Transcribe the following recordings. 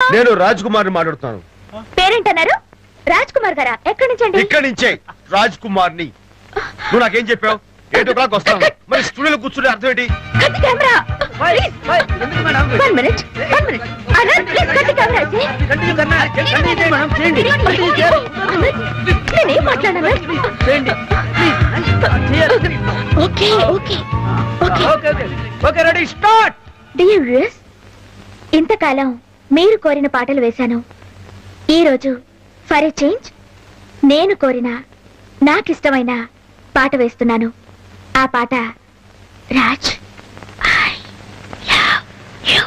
నేను రాజ్ కుమార్ మాట్లాడుతాను పేరేంటన్నారు రాజ్ కుమార్ గారా ఎక్కడి నుంచి అండి ఇక్కడి నుంచే రాజ్ కుమార్ ని నువ్వు నాకేం చెప్పావు ఎయిట్ ఓ క్లాక్ వస్తాను మరి స్టూడియోలో కూర్చునే అర్థం ఏంటి కత్తి camera one minute one minute Anant please కత్తి కెమెరా నేనేం మాట్లాడాను okay okay okay ready start dear viewers ఇంతకాలం మీరు కోరిన పాటలు వేశాను ఈ రోజు ఫర్ ఎ చేంజ్ నేను కోరిన నాకిష్టమైన పాట వేస్తున్నాను ఆ పాట రాజ్ I love you.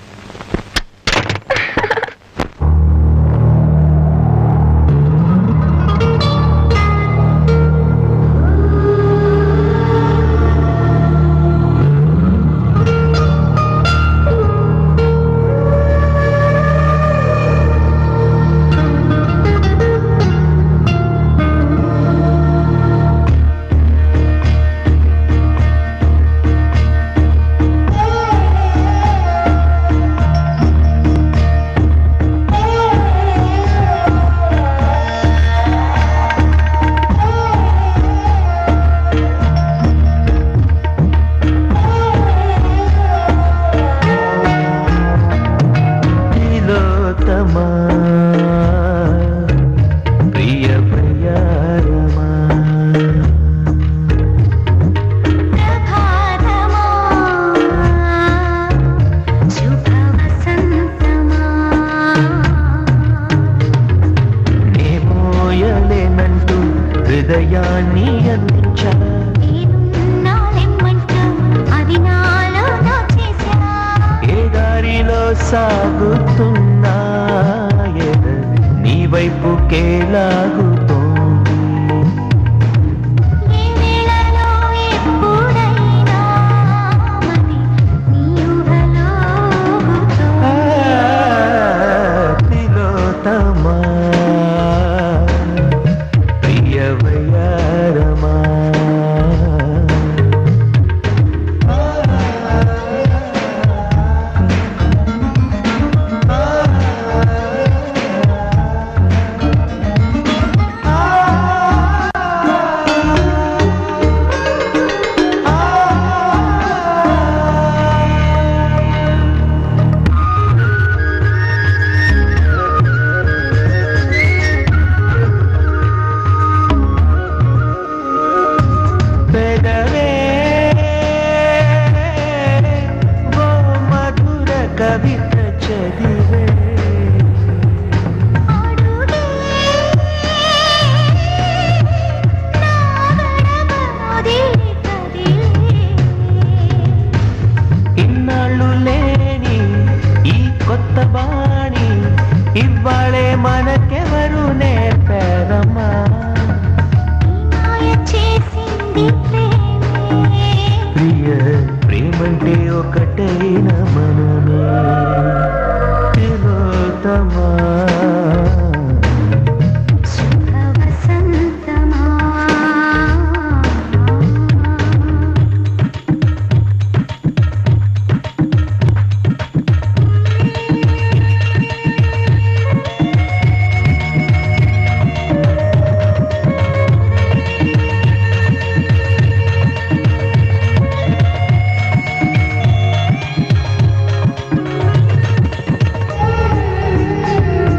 తిలోతమా ప్రియ ప్రియారమా నేమోయలేనంటూ హృదయాన్ని అందించా ఏ దారిలో సాగుతున్నా ఎద నీ వైపుకే లాగుతోంది ఆ, తిలోతమా ప్రియ వయ్యారమా పెదవే ఓ మధుర కవిత చదివే ఇన్నాళ్ళు లేని ఈ కొత్త బాణి ఇవ్వాళే మనకెవరు నేర్పారమ్మా ప్రియ ప్రేమంటే ఒకటైన మనమే తిలోతమా ఆ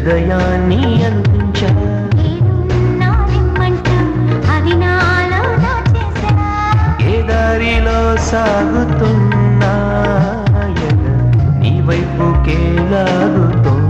హృదయాన్ని అందించా అది నాలో దాచేసా ఏ దారిలో సాగుతున్నా ఎద నీ వైపుకే లాగుతున్నా